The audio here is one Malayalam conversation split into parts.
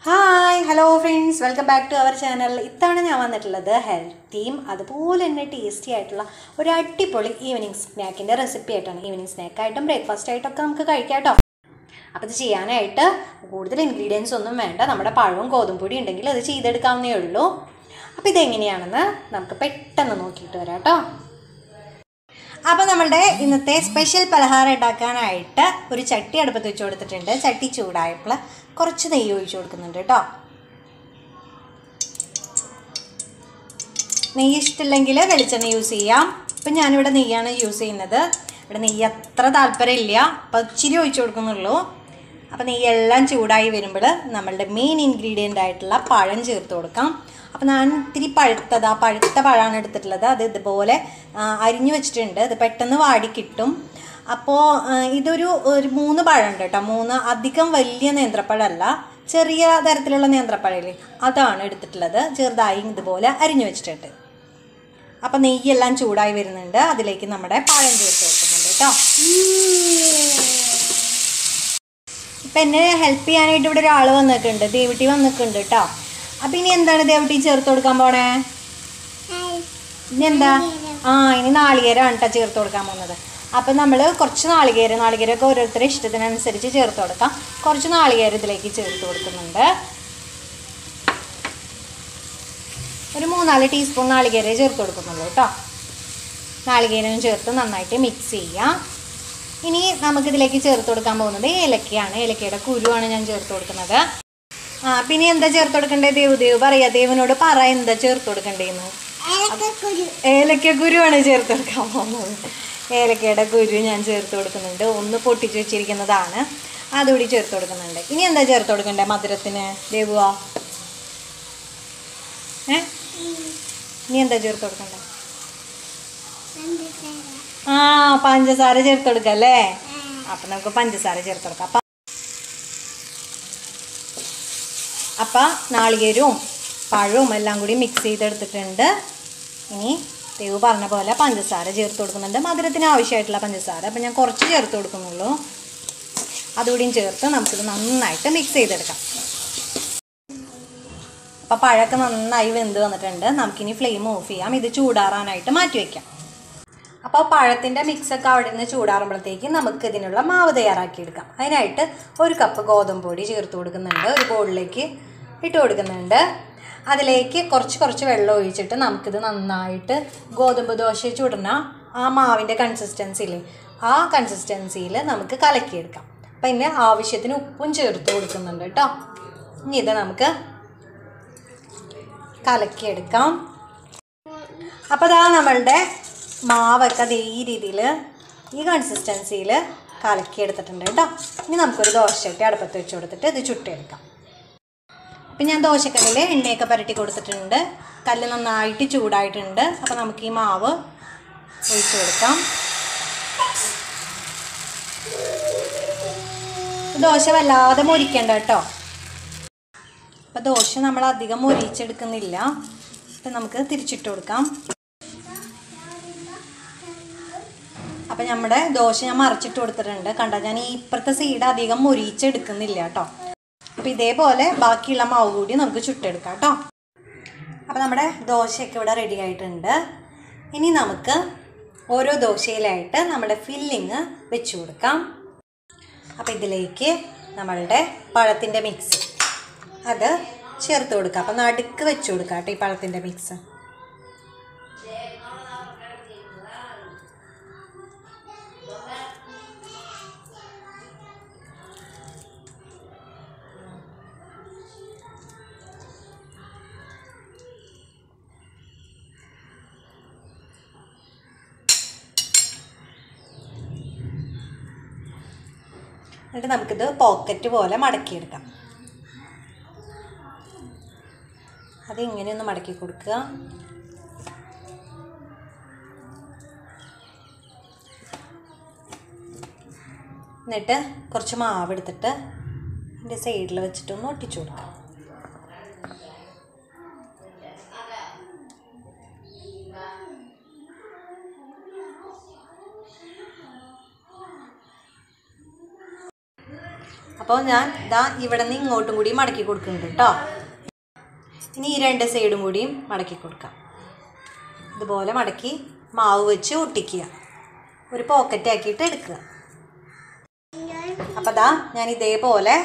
hi hello friends welcome back to our channel ഇത്തവണ ഞാൻ വന്നിട്ടുള്ളത് ഹെൽത്തിയും അതുപോലെ തന്നെ ടേസ്റ്റി ആയിട്ടുള്ള ഒരു അടിപൊളി ഈവനിങ് സ്നാക്കിൻ്റെ റെസിപ്പി ആയിട്ടാണ് ഈവനിങ് സ്നാക്കായിട്ടും ബ്രേക്ക്ഫാസ്റ്റ് ആയിട്ടൊക്കെ നമുക്ക് കഴിക്കാം കേട്ടോ അപ്പോൾ ഇത് ചെയ്യാനായിട്ട് കൂടുതൽ ഇൻഗ്രീഡിയൻസ് ഒന്നും വേണ്ട നമ്മുടെ പഴവും ഗോതമ്പൊടി ഉണ്ടെങ്കിൽ അത് ചെയ്തെടുക്കാവുന്നേ ഉള്ളൂ അപ്പോൾ ഇതെങ്ങനെയാണെന്ന് നമുക്ക് പെട്ടെന്ന് നോക്കിയിട്ട് വരാം കേട്ടോ അപ്പോൾ നമ്മളുടെ ഇന്നത്തെ സ്പെഷ്യൽ പലഹാരം ഉണ്ടാക്കാനായിട്ട് ഒരു ചട്ടി അടുപ്പത്ത് വെച്ച് കൊടുത്തിട്ടുണ്ട് ചട്ടി ചൂടായപ്പോൾ കുറച്ച് നെയ്യ് ഒഴിച്ചു കൊടുക്കുന്നുണ്ട് കേട്ടോ നെയ്യ് ഇഷ്ടമില്ലെങ്കിൽ വെളിച്ചെണ്ണ യൂസ് ചെയ്യാം ഇപ്പം ഞാനിവിടെ നെയ്യാണ് യൂസ് ചെയ്യുന്നത് ഇവിടെ നെയ്യ് അത്ര താല്പര്യമില്ല അപ്പോൾ ഇച്ചിരി ഒഴിച്ചു കൊടുക്കുന്നുള്ളൂ അപ്പോൾ നെയ്യെല്ലാം ചൂടായി വരുമ്പോൾ നമ്മളുടെ മെയിൻ ഇൻഗ്രീഡിയൻ്റ് ആയിട്ടുള്ള പഴം ചേർത്ത് കൊടുക്കാം അപ്പോൾ ഞാൻ ഇത്തിരി പഴുത്തത് ആ പഴുത്ത പഴമാണ് എടുത്തിട്ടുള്ളത് അത് ഇതുപോലെ ആ, അരിഞ്ഞു വെച്ചിട്ടുണ്ട് ഇത് പെട്ടെന്ന് വാടി കിട്ടും അപ്പോൾ ആ, ഇതൊരു ഒരു മൂന്ന് പഴമുണ്ട് കേട്ടോ മൂന്ന് അധികം വലിയ നേന്ത്രപ്പഴമല്ല ചെറിയ തരത്തിലുള്ള നേന്ത്രപ്പഴയില്ലേ അതാണ് എടുത്തിട്ടുള്ളത് ചെറുതായി ഇതുപോലെ അരിഞ്ഞു വെച്ചിട്ടുണ്ട് അപ്പം നെയ്യെല്ലാം ചൂടായി വരുന്നുണ്ട് അതിലേക്ക് നമ്മുടെ പഴം ചേർത്ത് കൊടുക്കുന്നുണ്ട് കേട്ടോ ഇപ്പം എന്നെ ഹെൽപ്പ് ചെയ്യാനായിട്ട് ഇവിടെ ഒരാൾ വന്നിട്ടുണ്ട് ദേവിട്ടി വന്നിട്ടുണ്ട് കേട്ടോ അപ്പം ഇനി എന്താണ് ദേവിട്ടി ചേർത്ത് കൊടുക്കാൻ പോണേ ഇനി എന്താ ആ ഇനി നാളികേരമാണ് കേട്ടോ ചേർത്ത് കൊടുക്കാൻ പോകുന്നത് അപ്പം നമ്മൾ കുറച്ച് നാളികേരം നാളികേരമൊക്കെ ഓരോരുത്തരുടെ ഇഷ്ടത്തിനനുസരിച്ച് ചേർത്ത് കൊടുക്കാം കുറച്ച് നാളികേരം ഇതിലേക്ക് ചേർത്ത് കൊടുക്കുന്നുണ്ട് ഒരു മൂന്നാല് ടീസ്പൂൺ നാളികേരം ചേർത്ത് കൊടുക്കുന്നുള്ളൂ കേട്ടോ നാളികേരം ചേർത്ത് നന്നായിട്ട് മിക്സ് ചെയ്യാം ഇനി നമുക്കിതിലേക്ക് ചേർത്ത് കൊടുക്കാൻ പോകുന്നത് ഏലക്കയാണ് ഏലക്കയുടെ കുരുവാണ് ഞാൻ ചേർത്ത് കൊടുക്കുന്നത് ആ പിന്നെ എന്താ ചേർത്ത് കൊടുക്കണ്ടേ ദേവ് ദേവ് പറയാ ദേവനോട് പറ എന്താ ചേർത്ത് കൊടുക്കണ്ടേന്ന് ഏലക്ക കുരുവാണ് ചേർത്ത് കൊടുക്കാൻ പോകുന്നത് ഏലക്കയുടെ കുരു ഞാൻ ചേർത്ത് കൊടുക്കുന്നുണ്ട് ഒന്ന് പൊട്ടിച്ച് വെച്ചിരിക്കുന്നതാണ് അതുകൂടി ചേർത്ത് കൊടുക്കുന്നുണ്ട് ഇനി എന്താ ചേർത്ത് കൊടുക്കണ്ടേ മധുരത്തിന് ദേവുവാ ഏ ഇനി എന്താ ചേർത്ത് കൊടുക്കണ്ടേ ആ പഞ്ചസാര ചേർത്ത് കൊടുക്കാം അല്ലേ അപ്പം നമുക്ക് പഞ്ചസാര ചേർത്ത് കൊടുക്കാം അപ്പം അപ്പം നാളികേരവും പഴവും എല്ലാം കൂടി മിക്സ് ചെയ്തെടുത്തിട്ടുണ്ട് ഇനി ദേവ് പറഞ്ഞ പോലെ പഞ്ചസാര ചേർത്ത് കൊടുക്കുന്നുണ്ട് മധുരത്തിന് ആവശ്യമായിട്ടുള്ള പഞ്ചസാര അപ്പം ഞാൻ കുറച്ച് ചേർത്ത് കൊടുക്കുന്നുള്ളൂ അതുകൂടിയും ചേർത്ത് നമുക്കിത് നന്നായിട്ട് മിക്സ് ചെയ്തെടുക്കാം അപ്പം പഴമൊക്കെ നന്നായി വെന്ത് വന്നിട്ടുണ്ട് നമുക്കിനി ഫ്ലെയിം ഓഫ് ചെയ്യാം ഇത് ചൂടാറാനായിട്ട് മാറ്റി വയ്ക്കാം അപ്പോൾ പഴത്തിൻ്റെ മിക്സൊക്കെ അവിടെ നിന്ന് ചൂടാറുമ്പോഴത്തേക്ക് നമുക്ക് ഇതിനുള്ള മാവ് തയ്യാറാക്കിയെടുക്കാം അതിനായിട്ട് ഒരു കപ്പ് ഗോതമ്പ് പൊടി ചേർത്ത് കൊടുക്കുന്നുണ്ട് ഒരു ബോളിലേക്ക് ഇട്ട് കൊടുക്കുന്നുണ്ട് അതിലേക്ക് കുറച്ച് കുറച്ച് വെള്ളം ഒഴിച്ചിട്ട് നമുക്കിത് നന്നായിട്ട് ഗോതമ്പ് ദോശ ചുടണ ആ മാവിൻ്റെ കൺസിസ്റ്റൻസിയിൽ ആ കൺസിസ്റ്റൻസിയിൽ നമുക്ക് കലക്കിയെടുക്കാം അപ്പം ഇതിന് ആവശ്യത്തിന് ഉപ്പും ചേർത്ത് കൊടുക്കുന്നുണ്ട് കേട്ടോ ഇനി ഇത് നമുക്ക് കലക്കിയെടുക്കാം അപ്പോൾ അതാ നമ്മളുടെ മാവൊക്കെ ദേ ഈ രീതിയിൽ ഈ കൺസിസ്റ്റൻസിയിൽ കലക്കി എടുത്തിട്ടുണ്ട് കേട്ടോ ഇനി നമുക്കൊരു ദോശച്ചട്ടി അടുപ്പത്ത് വെച്ച് കൊടുത്തിട്ട് ഇത് ചുട്ടെടുക്കാം അപ്പം ഞാൻ ദോശക്കല്ലിൽ എണ്ണയൊക്കെ പുരട്ടി കൊടുത്തിട്ടുണ്ട് കല്ല് നന്നായിട്ട് ചൂടായിട്ടുണ്ട് അപ്പോൾ നമുക്ക് ഈ മാവ് ഒഴിച്ചു കൊടുക്കാം ദോശ വല്ലാതെ മൊരിക്കണ്ട കേട്ടോ അപ്പോൾ ദോശ നമ്മൾ അധികം മൊരിച്ചെടുക്കുന്നില്ല അപ്പം നമുക്ക് തിരിച്ചിട്ട് കൊടുക്കാം അപ്പം നമ്മുടെ ദോശ ഞാൻ മറിച്ചിട്ട് കൊടുത്തിട്ടുണ്ട് കണ്ട ഞാൻ ഈ ഇപ്പുറത്തെ സൈഡ് അധികം മൊരിച്ചെടുക്കുന്നില്ല കേട്ടോ അപ്പം ഇതേപോലെ ബാക്കിയുള്ള മാവ് കൂടി നമുക്ക് ചുട്ടെടുക്കാം കേട്ടോ അപ്പം നമ്മുടെ ദോശയൊക്കെ ഇവിടെ റെഡി ആയിട്ടുണ്ട് ഇനി നമുക്ക് ഓരോ ദോശയിലായിട്ട് നമ്മുടെ ഫില്ലിങ് വെച്ച് കൊടുക്കാം അപ്പം ഇതിലേക്ക് നമ്മളുടെ പഴത്തിൻ്റെ മിക്സ് അത് ചേർത്ത് കൊടുക്കാം അപ്പം നടുക്ക് വെച്ച് കൊടുക്കാം കേട്ടോ ഈ പഴത്തിൻ്റെ മിക്സ് എന്നിട്ട് നമുക്കിത് പോക്കറ്റ് പോലെ മടക്കിയെടുക്കാം അത് ഇങ്ങനെയൊന്ന് മടക്കി കൊടുക്കുക എന്നിട്ട് കുറച്ച് മാവ് എടുത്തിട്ട് ഇതിൻ്റെ സൈഡിൽ വെച്ചിട്ടൊന്ന് ഒട്ടിച്ചു കൊടുക്കാം അപ്പോൾ ഞാൻ ഇതാ ഇവിടെ നിന്ന് ഇങ്ങോട്ടും കൂടി മടക്കി കൊടുക്കുന്നുണ്ട് കേട്ടോ ഇനി ഈ രണ്ട് സൈഡും കൂടിയും മടക്കി കൊടുക്കാം ഇതുപോലെ മടക്കി മാവ് വെച്ച് ഒട്ടിക്കുക ഒരു പോക്കറ്റ് ആക്കിയിട്ട് എടുക്കുക അപ്പോൾ ദാ ഞാൻ ഇതേപോലെ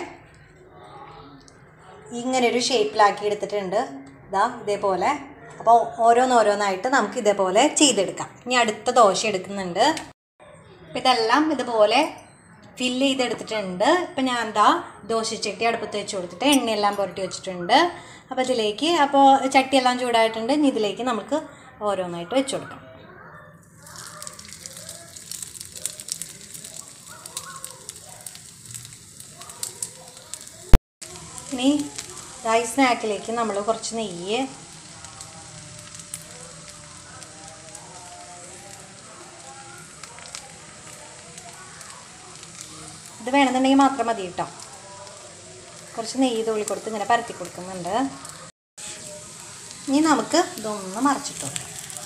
ഇങ്ങനൊരു ഷേപ്പിലാക്കി എടുത്തിട്ടുണ്ട് ഇതാ ഇതേപോലെ അപ്പോൾ ഓരോന്നോരോന്നായിട്ട് നമുക്ക് ഇതേപോലെ ചെയ്തെടുക്കാം ഇനി അടുത്ത ദോശ എടുക്കുന്നുണ്ട് അപ്പോൾ ഇതെല്ലാം ഇതുപോലെ ഫില്ല് ചെയ്തെടുത്തിട്ടുണ്ട് ഇപ്പം ഞാൻ എന്താ ദോശച്ചട്ടി അടുപ്പത്ത് വെച്ച് കൊടുത്തിട്ട് എണ്ണയെല്ലാം പുരട്ടി വെച്ചിട്ടുണ്ട് അപ്പോൾ ഇതിലേക്ക് അപ്പോൾ ചട്ടിയെല്ലാം ചൂടായിട്ടുണ്ട് ഇനി ഇതിലേക്ക് നമുക്ക് ഓരോന്നായിട്ട് വെച്ച് കൊടുക്കാം ഇനി ഈ സ്നാക്കിലേക്ക് നമ്മൾ കുറച്ച് നെയ്യ് ഇത് വേണമെന്നുണ്ടെങ്കിൽ മാത്രം മതി കേട്ടോ കുറച്ച് നെയ്യ് തുള്ളി കൊടുത്ത് ഇങ്ങനെ പരത്തി കൊടുക്കുന്നുണ്ട് ഇനി നമുക്ക് ഇതൊന്ന് മറച്ചിട്ട് കൊടുക്കാം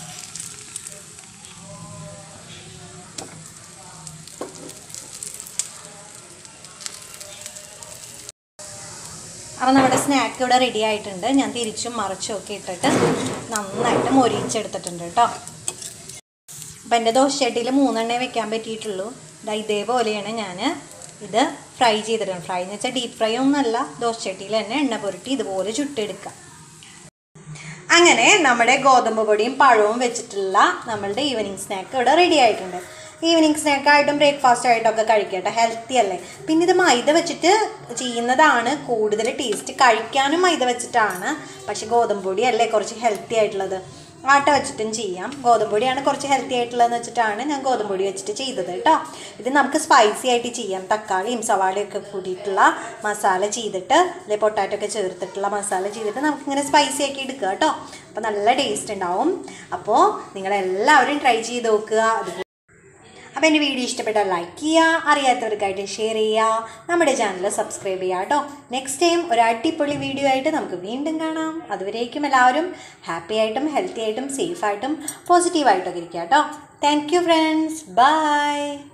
അപ്പോൾ നമ്മുടെ സ്നാക്ക് ഇവിടെ റെഡി ആയിട്ടുണ്ട് ഞാൻ തിരിച്ചും മറിച്ചും ഒക്കെ ഇട്ടിട്ട് നന്നായിട്ട് മൊരിച്ചെടുത്തിട്ടുണ്ട് കേട്ടോ അപ്പം എൻ്റെ ദോശച്ചട്ടിയിൽ മൂന്നെണ്ണേ വെക്കാൻ പറ്റിയിട്ടുള്ളൂ ഇതാ ഇതേപോലെയാണ് ഞാൻ ഇത് ഫ്രൈ ചെയ്തിട്ടുണ്ട് ഫ്രൈ എന്ന് വെച്ചാൽ ഡീപ്പ് ഫ്രൈ ഒന്നുമല്ല ദോശച്ചട്ടിയിൽ തന്നെ എണ്ണ പുരട്ടി ഇതുപോലെ ചുട്ടെടുക്കുക അങ്ങനെ നമ്മുടെ ഗോതമ്പ് പൊടിയും പഴവും വെച്ചിട്ടുള്ള നമ്മളുടെ ഈവനിങ് സ്നാക്ക് ഇവിടെ റെഡി ആയിട്ടുണ്ട് ഈവനിങ് സ്നാക്കായിട്ടും ബ്രേക്ക്ഫാസ്റ്റ് ആയിട്ടൊക്കെ കഴിക്കട്ടെ ഹെൽത്തി അല്ലേ പിന്നെ ഇത് മൈദ വെച്ചിട്ട് ചെയ്യുന്നതാണ് കൂടുതൽ ടേസ്റ്റ് കഴിക്കാനും മൈദ വെച്ചിട്ടാണ് പക്ഷെ ഗോതമ്പ് പൊടി അല്ലേ കുറച്ച് ഹെൽത്തി ആയിട്ടുള്ളത് ആട്ട വെച്ചിട്ടും ചെയ്യാം ഗോതമ്പ് പൊടിയാണ് കുറച്ച് ഹെൽത്തി ആയിട്ടുള്ളതെന്ന് വെച്ചിട്ടാണ് ഞാൻ ഗോതമ്പ് പൊടി വെച്ചിട്ട് ചെയ്തത് കേട്ടോ ഇത് നമുക്ക് സ്പൈസി ആയിട്ട് ചെയ്യാം തക്കാളിയും സവാളയും ഒക്കെ കൂട്ടിയിട്ടുള്ള മസാല ചെയ്തിട്ട് അല്ലെ പൊട്ടാറ്റോ ഒക്കെ ചേർത്തിട്ടുള്ള മസാല ചെയ്തിട്ട് നമുക്കിങ്ങനെ സ്പൈസി ആക്കി എടുക്കുക കേട്ടോ അപ്പോൾ നല്ല ടേസ്റ്റ് ഉണ്ടാവും അപ്പോൾ നിങ്ങളെല്ലാവരും ട്രൈ ചെയ്ത് നോക്കുക അതുപോലെ അപ്പോൾ എൻ്റെ വീഡിയോ ഇഷ്ടപ്പെട്ടാൽ ലൈക്ക് ചെയ്യുക അറിയാത്തവർക്കായിട്ട് ഷെയർ ചെയ്യുക നമ്മുടെ ചാനൽ സബ്സ്ക്രൈബ് ചെയ്യുക കേട്ടോ നെക്സ്റ്റ് ടൈം ഒരു അടിപൊളി വീഡിയോ ആയിട്ട് നമുക്ക് വീണ്ടും കാണാം അതുവരേക്കും എല്ലാവരും ഹാപ്പി ആയിട്ടും ഹെൽത്തി ആയിട്ടും സേഫ് ആയിട്ടും പോസിറ്റീവായിട്ടൊക്കെ ഇരിക്കുക കേട്ടോ താങ്ക് യു ഫ്രണ്ട്സ് ബൈ